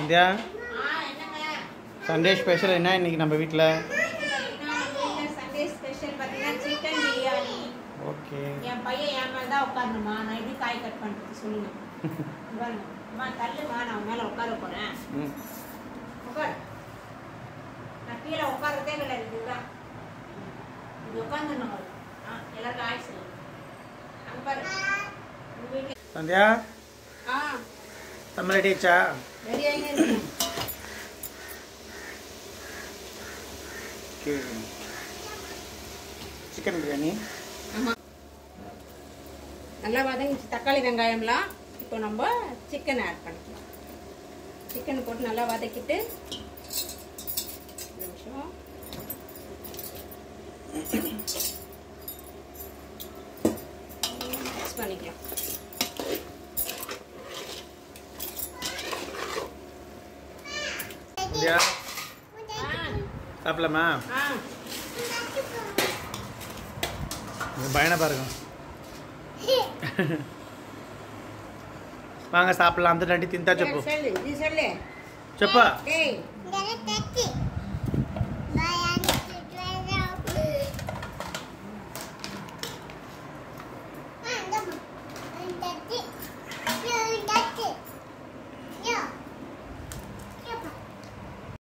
சந்தியா ஆ என்னங்க Sunday special என்ன இன்னைக்கு நம்ம வீட்டில் சண்டே ஸ்பெஷல் பார்த்தீங்கன்னா சிக்கன் பிரியாணி ஓகே என் பையன் என் மேலே தான் உட்காரணுமா நான் எப்படி காய் கட் பண்ணுறது சொல்லுங்க இங்க பாருங்க அம்மா தள்ளுமா நான் உன் மேலே உட்கார போகிறேன் ம் உட்கார் நான் கீழே உட்காரதே கிடையாது இதுதான் இது உட்காந்துடணும் ஆ எல்லாருக்கும் ஆயிடுச்சு சொல்லு அங்கே பாரு உங்க வீட்டில் சந்தியா ஆ நம்ம ரெடி ஆச்சா ரெடி ஆகினே இருக்கு ஓகே சிக்கன் பிரியாணி ஆமாம் நல்லா வதங்கிச்சு தக்காளி வெங்காயம்லாம் இப்போ நம்ம சிக்கன் ஆட் பண்ணிக்கலாம் சிக்கன் போட்டு நல்லா வதக்கிட்டு ஒரு நிமிஷம் மிக்ஸ் பண்ணிக்கலாம் சந்தியா ஆ சாப்பிடலாமா ஆ உங்கள் பையனை பாருங்க வாங்க சாப்பிடலாம் அந்த ரெண்டு தின்தா చెప్పు சொல்லு நீ சொல்லு చెప్పా டேய்